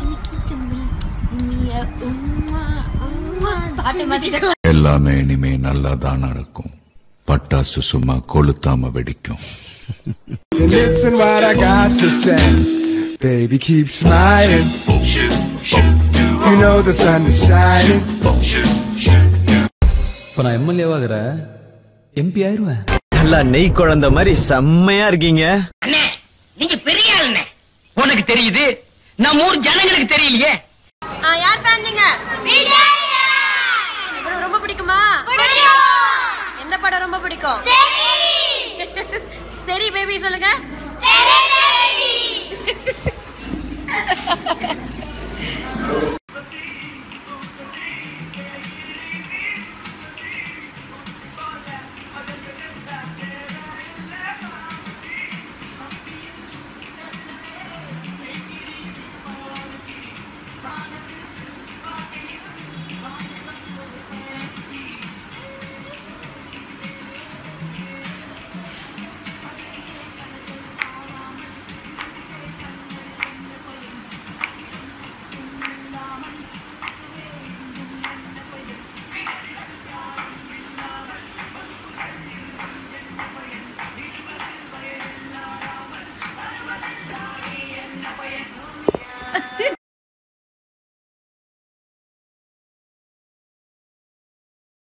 பாட்டு மாதிரி எல்லாமே இனிமே நல்லா தான் நடக்கும் பட்டாசு சும்மா கொளுத்தாம வெடிக்கும் And listen what I got to say. Baby, keep smiling. You know the sun is shining. இப்ப நான் எம்எல்ஏ ஆகிற எம்பி ஆயிருவேன் நல்லா நெய் குழந்த மாதிரி செம்மையா இருக்கீங்க அண்ணே நீங்க பெரிய ஆளுண்ணே உனக்கு தெரியுது நம்ம ஊர் ஜனங்களுக்கு தெரியலையே யார் ஃபேன் நீங்க இவரு ரொம்ப பிடிக்குமா எந்த படம் ரொம்ப பிடிக்கும் சரி பேபி சொல்லுங்க